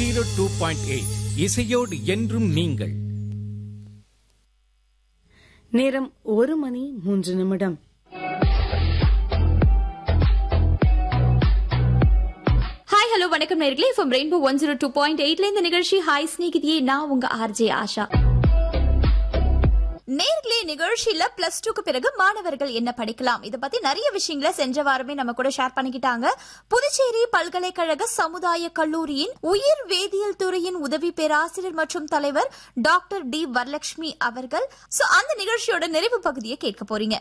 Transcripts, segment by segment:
zero two point eight இசையோடு என்றும் நீங்கள் நேரம் ஒரு மணி மூன்று நிமிடம் ஹாய் ஹலோ வணக்கம் நேர்களே from rainbow one zero two point எயிட்ல இந்த நிகழ்ச்சி ஹாய் ஸ்நேகிதியே நான் உங்க ஆர்ஜே ஆஷா நேர்களே நிகழ்ச்சியில பிளஸ் டூக்கு பிறகு மாணவர்கள் என்ன படிக்கலாம் இத பத்தி நிறைய விஷயங்களை சென்ற வாரமே நம்ம கூட ஷேர் பண்ணிக்கிட்டாங்க புதுச்சேரி பல்கலைக்கழக சமுதாய கல்லூரியின் உயிர் வேதியியல் துறையின் உதவி பேராசிரியர் மற்றும் தலைவர் டாக்டர் டி வரலட்சுமி அவர்கள் சோ அந்த நிகழ்ச்சியோட நிறைவு பகுதியை கேட்க போறீங்க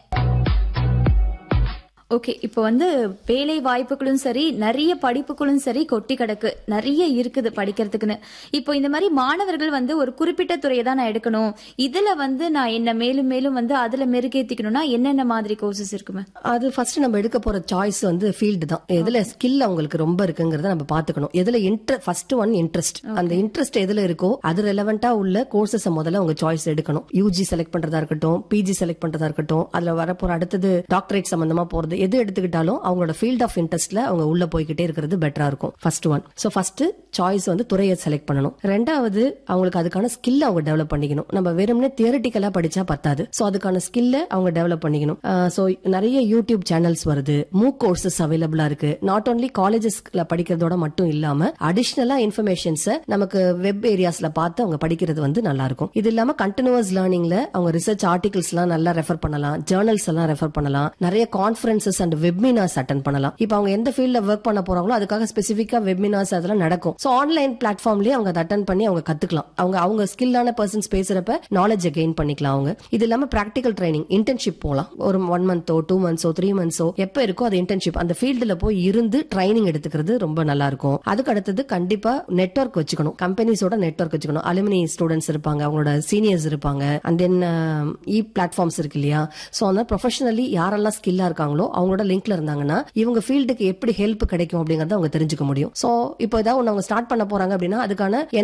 ஓகே இப்போ வந்து வேலை வாய்ப்புகளும் சரி நிறைய படிப்புகளும் சரி கொட்டி கிடக்கு நிறைய இருக்குது படிக்கிறதுக்குன்னு இப்போ இந்த மாதிரி மாணவர்கள் வந்து ஒரு குறிப்பிட்ட துறையை தான் நான் எடுக்கணும் இதுல வந்து நான் என்ன மேலும் மேலும் வந்து அதுல மெருகேத்திக்கணும்னா என்னென்ன மாதிரி கோர்சஸ் இருக்குமே அது ஃபர்ஸ்ட் நம்ம எடுக்க போற சாய்ஸ் வந்து ஃபீல்டு தான் எதுல ஸ்கில் அவங்களுக்கு ரொம்ப இருக்குங்கிறத நம்ம பாத்துக்கணும் எதுல இன்ட்ரெஸ்ட் ஃபர்ஸ்ட் ஒன் இன்ட்ரெஸ்ட் அந்த இன்ட்ரெஸ்ட் எதுல இருக்கோ அது ரெலவெண்டா உள்ள கோர்சஸ் முதல்ல அவங்க சாய்ஸ் எடுக்கணும் யூஜி செலக்ட் பண்றதா இருக்கட்டும் பிஜி செலக்ட் பண்றதா இருக்கட்டும் அதுல வரப்போற அடுத்தது டாக்டரேட் சம்பந்தமா போறது எது எடுத்துக்கிட்டாலும் அவங்களோட ஃபீல்ட் ஆஃப் இன்ட்ரெஸ்ட்ல அவங்க உள்ள போய்கிட்டே இருக்கிறது பெட்டரா இருக்கும் first one so first choice வந்து துறையை செலக்ட் பண்ணணும் ரெண்டாவது அவங்களுக்கு அதுக்கான ஸ்கில் அவங்க டெவலப் பண்ணிக்கணும் நம்ம வெறும்னே தியரிட்டிக்கலா படிச்சா பத்தாது சோ அதுக்கான ஸ்கில்ல அவங்க டெவலப் பண்ணிக்கணும் சோ நிறைய யூடியூப் சேனல்ஸ் வருது மூக் கோர்சஸ் அவைலபிளா இருக்கு நாட் ஓன்லி காலேஜஸ்ல படிக்கிறதோட மட்டும் இல்லாம அடிஷ்னலா இன்ஃபர்மேஷன்ஸ் நமக்கு வெப் ஏரியாஸ்ல பார்த்து அவங்க படிக்கிறது வந்து நல்லா இருக்கும் இது இல்லாம கண்டினியூஸ் லேர்னிங்ல அவங்க ரிசர்ச் ஆர்டிகல்ஸ் எல்லாம் நல்லா ரெஃபர் பண்ணலாம் ஜேர்னல்ஸ் எல்லாம் ரெஃபர் பண்ணலாம் நிறைய கான்ஃபரன்சஸ் அண்ட் வெபினார்ஸ் அட்டன் பண்ணலாம் இப்போ அவங்க எந்த ஃபீல்ட்ல ஒர்க் பண்ண போறாங்களோ அதுக்காக ஸ்பெசிஃபிக்கா வெபினார்ஸ் அதெல்லாம் நடக்கும் சோ ஆன்லைன் பிளாட்ஃபார்ம்லயே அவங்க அதை அட்டன் பண்ணி அவங்க கத்துக்கலாம் அவங்க அவங்க ஸ்கில்லான பர்சன்ஸ் பேசுறப்ப நாலேஜ் கெயின் பண்ணிக்கலாம் அவங்க இது இல்லாம பிராக்டிகல் ட்ரைனிங் இன்டர்ன்ஷிப் போகலாம் ஒரு ஒன் மந்த்தோ டூ மந்த்ஸோ த்ரீ மந்த்ஸோ எப்ப இருக்கோ அது இன்டர்ன்ஷிப் அந்த ஃபீல்டுல போய் இருந்து ட்ரைனிங் எடுத்துக்கிறது ரொம்ப நல்லா இருக்கும் அதுக்கு அடுத்தது கண்டிப்பா நெட்வொர்க் வச்சுக்கணும் கம்பெனிஸோட நெட்வொர்க் வச்சுக்கணும் அலுமினி ஸ்டூடெண்ட்ஸ் இருப்பாங்க அவங்களோட சீனியர்ஸ் இருப்பாங்க அண்ட் தென் இ பிளாட்ஃபார்ம்ஸ் இருக்கு இல்லையா சோ அந்த ப்ரொஃபஷனலி யாரெல்லாம் ஸ்கில்லா இருக்காங்களோ அவங்களோட லிங்க்ல இருந்தாங்கன்னா இவங்க ஃபீல்டுக்கு எப்படி ஹெல்ப் கிடைக்கும் அப்படிங்கறத அவங்க தெரிஞ்சுக்க முடியும் சோ இப்போ ஏதாவது ஒண்ணு அவங்க ஸ்டார்ட் பண்ண போறாங்க அப்படின்னா அதுக்கான